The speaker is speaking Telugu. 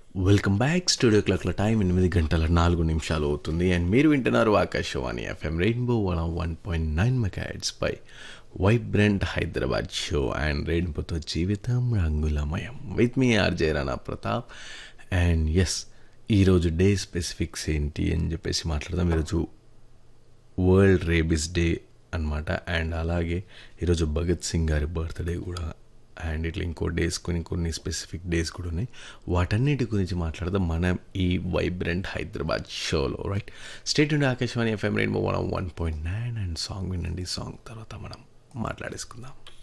వెల్కమ్ బ్యాక్ స్టూడియో క్లాక్ల టైం ఎనిమిది గంటల నాలుగు నిమిషాలు అవుతుంది అండ్ మీరు వింటున్నారు Akashvani FM rainbow one one point nine megahertz పై వైబ్రెంట్ హైదరాబాద్ షో అండ్ రెయిన్బోతో జీవితం రంగులమయం విత్ మీ RJ Rana Pratap and yes ఈరోజు డే స్పెసిఫిక్స్ ఏంటి అని చెప్పేసి మాట్లాడదాం ఈరోజు వరల్డ్ రేబిస్ డే అనమాట అండ్ అలాగే ఈరోజు భగత్ సింగ్ గారి బర్త్డే కూడా అండ్ ఇట్లా ఇంకో డేస్ కొన్ని కొన్ని స్పెసిఫిక్ డేస్ కూడా ఉన్నాయి వాటన్నిటి గురించి మాట్లాడదాం మనం ఈ వైబ్రెంట్ హైదరాబాద్ షోలో రైట్ స్టేట్ నుండి Akashvani FM rainbow one one point nine and song వినండి సాంగ్ తర్వాత మనం మాట్లాడేసుకుందాం